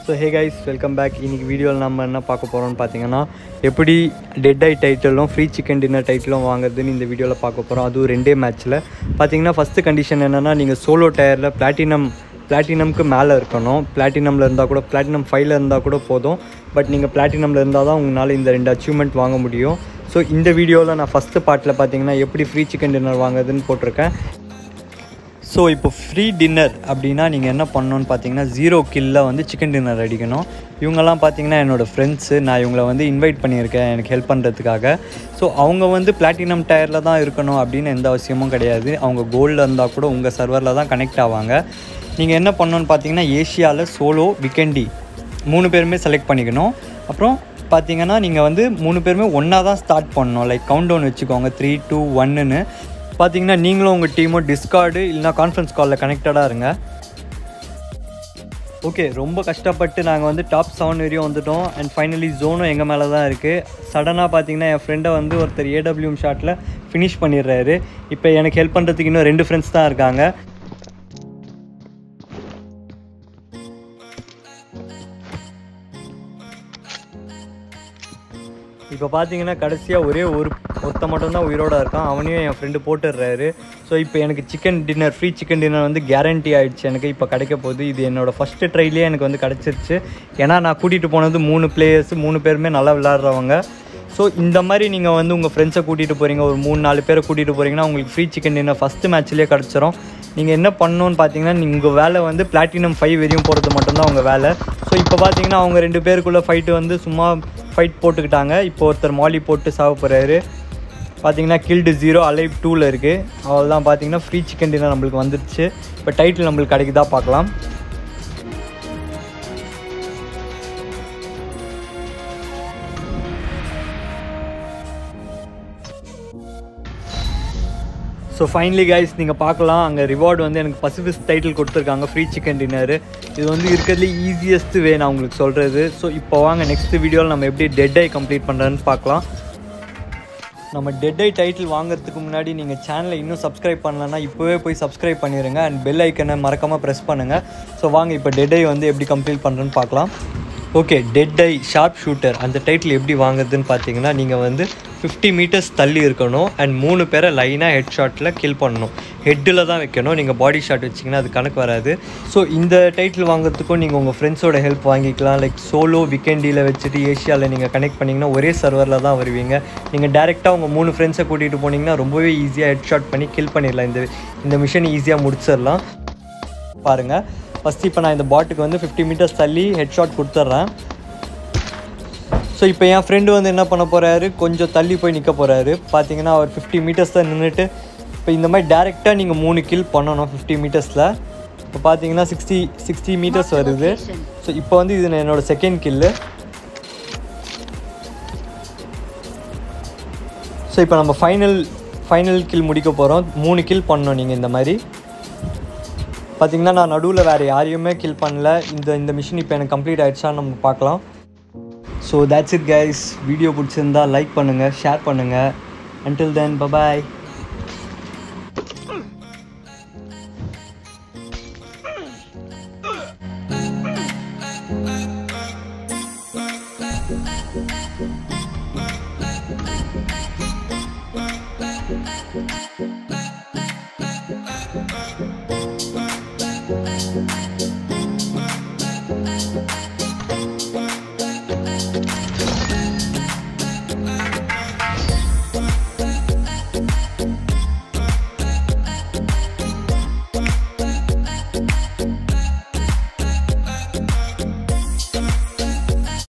so hey guys welcome back இன்னைக்கு வீடியோவில் நம்ம என்ன பார்க்க போகிறோம்னு பார்த்தீங்கன்னா எப்படி டெட் ஐ டைட்டிலும் ஃப்ரீ சிக்கன் டின்னர் டைட்டிலும் வாங்குறதுன்னு இந்த வீடியோவில் பார்க்க போகிறோம் அதுவும் ரெண்டே மேட்ச்சில் பார்த்தீங்கன்னா ஃபஸ்ட்டு கண்டிஷன் என்னென்னா நீங்கள் சோலோ டயரில் பிளாட்டினம் பிளாட்டினம்க்கு மேலே இருக்கணும் பிளாட்டினமில் இருந்தால் கூட பிளாட்டினம் ஃபைவ்ல இருந்தால் கூட போதும் பட் நீங்கள் பிளாட்டினமில் இருந்தால் தான் உங்களால் இந்த ரெண்டு அச்சீவ்மெண்ட் வாங்க முடியும் ஸோ இந்த வீடியோவில் நான் ஃபஸ்ட்டு பார்ட்டில் பார்த்தீங்கன்னா எப்படி ஃப்ரீ சிக்கன் டின்னர் வாங்குறதுன்னு போட்டிருக்கேன் ஸோ இப்போ ஃப்ரீ டின்னர் அப்படின்னா நீங்கள் என்ன பண்ணணும்னு பார்த்தீங்கன்னா ஜீரோ கில்ல வந்து சிக்கன் டின்னர் அடிக்கணும் இவங்கெல்லாம் பார்த்தீங்கன்னா என்னோடய ஃப்ரெண்ட்ஸு நான் இவங்கள வந்து இன்வைட் பண்ணியிருக்கேன் எனக்கு ஹெல்ப் பண்ணுறதுக்காக ஸோ அவங்க வந்து பிளாட்டினம் டயரில் தான் இருக்கணும் அப்படின்னு எந்த அவசியமும் கிடையாது அவங்க கோல்டில் இருந்தால் கூட உங்கள் சர்வரில் தான் கனெக்ட் ஆவாங்க நீங்கள் என்ன பண்ணணும்னு பார்த்தீங்கன்னா ஏஷியாவில் சோலோ விக்கெண்டி மூணு பேருமே செலக்ட் பண்ணிக்கணும் அப்புறம் பார்த்தீங்கன்னா நீங்கள் வந்து மூணு பேருமே ஒன்றா தான் ஸ்டார்ட் பண்ணணும் லைக் கவுண்ட் டவுன் வச்சுக்கோங்க த்ரீ டூ ஒன்னுன்னு பார்த்தீங்கன்னா நீங்களும் உங்கள் டீமும் டிஸ்கார்டு இல்லைனா கான்ஃபரன்ஸ் காலில் கனெக்டடாக இருங்க ஓகே ரொம்ப கஷ்டப்பட்டு நாங்கள் வந்து டாப் செவன் வரையும் வந்துட்டோம் அண்ட் ஃபைனலி ஜோனும் எங்கள் மேலே தான் இருக்குது சடனாக பார்த்தீங்கன்னா என் ஃப்ரெண்டை வந்து ஒருத்தர் ஏடபிள்யூஎம் ஷாட்டில் ஃபினிஷ் பண்ணிடுறாரு இப்போ எனக்கு ஹெல்ப் பண்ணுறதுக்கு இன்னும் ரெண்டு ஃப்ரெண்ட்ஸ் தான் இருக்காங்க இப்போ பார்த்தீங்கன்னா கடைசியாக ஒரே ஒரு ஒருத்த மட்டும்தான் உயிரோட இருக்கான் அவனையும் என் ஃப்ரெண்டு போட்டுடுறாரு ஸோ இப்போ எனக்கு chicken dinner free chicken dinner வந்து கேரண்டி ஆயிடுச்சு எனக்கு இப்போ கிடைக்க போகுது இது என்னோடய ஃபஸ்ட்டு ட்ரைலேயே எனக்கு வந்து கிடச்சிருச்சு ஏன்னா நான் கூட்டிகிட்டு போனது மூணு பிளேயர்ஸ் மூணு பேருமே நல்லா விளாட்றவங்க ஸோ இந்த மாதிரி நீங்கள் வந்து உங்கள் ஃப்ரெண்ட்ஸை கூட்டிகிட்டு போகிறீங்க ஒரு மூணு நாலு பேரை கூட்டிகிட்டு போகிறீங்கன்னா உங்களுக்கு ஃப்ரீ சிக்கன் டின்னர் ஃபஸ்ட்டு மேட்ச்லேயே கிடச்சிரும் நீங்கள் என்ன பண்ணணும்னு பார்த்தீங்கன்னா நீங்கள் உங்கள் வேலை வந்து பிளாட்டினம் ஃபைவ் வரையும் போகிறது மட்டும்தான் உங்கள் வேலை ஸோ இப்போ பார்த்தீங்கன்னா அவங்க ரெண்டு பேருக்குள்ளே ஃபைட்டு வந்து சும்மா ஃபைட் போட்டுக்கிட்டாங்க இப்போ ஒருத்தர் மாலி போட்டு சாவ போகிறாரு பார்த்தீங்கன்னா கில்டு ஜீரோ அலைவ் டூவில் இருக்குது அவள் தான் பார்த்தீங்கன்னா ஃப்ரீ சிக்கன் டின்னர் நம்மளுக்கு வந்துருச்சு இப்போ டைட்டில் நம்மளுக்கு கிடைக்குதா பார்க்கலாம் ஸோ ஃபைனலி கைஸ் நீங்கள் பார்க்கலாம் அங்கே ரிவார்டு வந்து எனக்கு பசிபிக் டைட்டில் கொடுத்துருக்காங்க ஃப்ரீ சிக்கன் டின்னரு இது வந்து இருக்கிறதுலே ஈஸியஸ்ட் வே நான் உங்களுக்கு சொல்கிறது ஸோ இப்போ வாங்க நெக்ஸ்ட் வீடியோவில் நம்ம எப்படி டெட் ஐ கம்ப்ளீட் பண்ணுறேன்னு பார்க்கலாம் நம்ம டெட் ஐ டைட்டில் வாங்குறதுக்கு முன்னாடி நீங்கள் சேனலை இன்னும் சப்ஸ்கிரைப் பண்ணலன்னா இப்போவே போய் சப்ஸ்கிரைப் பண்ணிடுங்க அண்ட் பெல் ஐக்கனை மறக்காமல் ப்ரெஸ் பண்ணுங்கள் ஸோ வாங்க இப்போ டெட் ஐ வந்து எப்படி கம்ப்ளீட் பண்ணுறேன்னு பார்க்கலாம் okay dead eye sharp shooter அந்த டைட்டில் எப்படி வாங்குறதுன்னு பார்த்தீங்கன்னா நீங்கள் வந்து ஃபிஃப்டி மீட்டர்ஸ் தள்ளி இருக்கணும் அண்ட் மூணு பேரை லைனாக ஹெட் ஷாட்டில் கில் பண்ணணும் ஹெட்டில் தான் வைக்கணும் நீங்கள் பாடி ஷாட் வச்சிங்கன்னா அது கணக்கு வராது ஸோ இந்த டைட்டில் வாங்குறதுக்கும் நீங்கள் உங்கள் ஃப்ரெண்ட்ஸோட ஹெல்ப் வாங்கிக்கலாம் லைக் சோலோ விக்கெண்டியில் வச்சுட்டு ஏஷியாவில் நீங்கள் கனெக்ட் பண்ணிங்கன்னா ஒரே சர்வரில் தான் வருவீங்க நீங்கள் டேரெக்டாக உங்கள் மூணு ஃப்ரெண்ட்ஸை கூட்டிகிட்டு போனீங்கன்னா ரொம்பவே ஈஸியாக ஹெட் ஷாட் பண்ணி கில் பண்ணிடலாம் இந்த இந்த மிஷன் ஈஸியாக முடிச்சிடலாம் பாருங்கள் ஃபஸ்ட் இப்போ நான் இந்த பாட்டுக்கு வந்து ஃபிஃப்டி மீட்டர்ஸ் தள்ளி ஹெட் ஷாட் கொடுத்துட்றேன் ஸோ இப்போ என் ஃப்ரெண்டு வந்து என்ன பண்ண போகிறாரு கொஞ்சம் தள்ளி போய் நிற்க போகிறாரு பார்த்தீங்கன்னா அவர் ஃபிஃப்டி மீட்டர்ஸ் தான் நின்றுட்டு இப்போ இந்த மாதிரி டேரெக்டாக நீங்கள் மூணு கில் பண்ணணும் ஃபிஃப்டி மீட்டர்ஸில் இப்போ பார்த்தீங்கன்னா சிக்ஸ்டி சிக்ஸ்டி மீட்டர்ஸ் வருது ஸோ இப்போ வந்து இது என்னோடய செகண்ட் கில்லு ஸோ இப்போ நம்ம ஃபைனல் ஃபைனல் கில் முடிக்க போகிறோம் மூணு கில் பண்ணோம் நீங்கள் இந்த மாதிரி பார்த்தீங்கன்னா நான் நடுவில் வேறு யாரையுமே கில் பண்ணல இந்த இந்த மிஷின் இப்போ எனக்கு கம்ப்ளீட் ஆகிடுச்சான்னு நம்ம பார்க்கலாம் so that's it guys video பிடிச்சிருந்தா லைக் பண்ணுங்கள் ஷேர் பண்ணுங்கள் அன்டில் தென் பபாய்